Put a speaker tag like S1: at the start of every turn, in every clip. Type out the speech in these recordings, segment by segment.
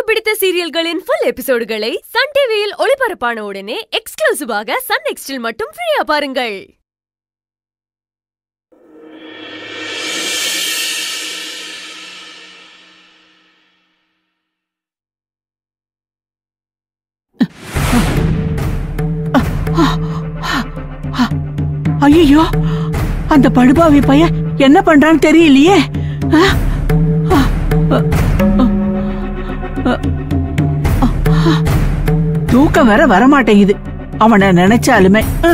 S1: பிடித்த சீரியல்களின் full எபிசோடுகளை Sun டிவியில் ஒளிபரப்பான உடனே எக்ஸ்க்ளூசிவாக சன் நெக்ஸ்டில் மட்டும் ஃப்ரீயா பாருங்கள்
S2: ஐயோ அந்த படுபாவி பையன் என்ன பண்றான்னு தெரியலையே ஆ? ஆ, ஆ, ஆ, ஆ. தூக்கம் வேற வரமாட்டேங்குது அவனை நினைச்சாலுமே ஆ.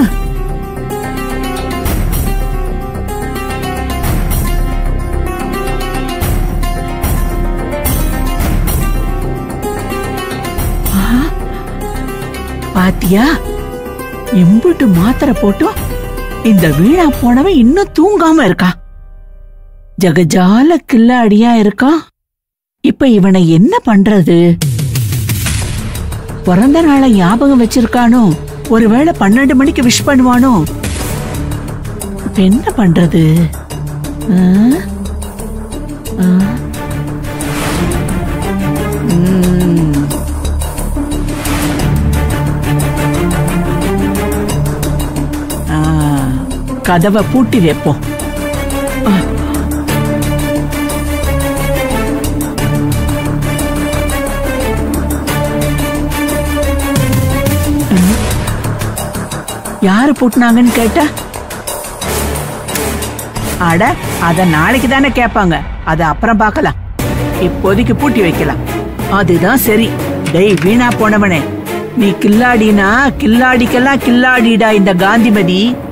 S2: ஆ? பாத்தியா எம்புட்டு மாத்திரை போட்டும் இந்த வீணா போனவன் இன்னும் தூங்காம இருக்கான் ஜகஜால கில்லாடியா இருக்கான் இப்ப இவனை என்ன பண்றது பிறந்த நாளை ஞாபகம் வச்சிருக்கானோ ஒருவேளை பன்னெண்டு மணிக்கு விஷ் பண்ணுவானோ இப்ப என்ன பண்றது ஆ? ஆ? ம். ஆ, கதவை பூட்டி வைப்போம் ஆ. ம். யாரு பூட்டினாங்கன்னு கேட்டா அட அத நாளைக்கு தானே கேட்பாங்க அத அப்புறம் பார்க்கலாம் இப்போதைக்கு பூட்டி வைக்கலாம் அதுதான் சரி டேய் வீணா போனவனே நீ கில்லாடினா கில்லாடிக்கெல்லாம் கில்லாடிடா இந்த காந்திமதி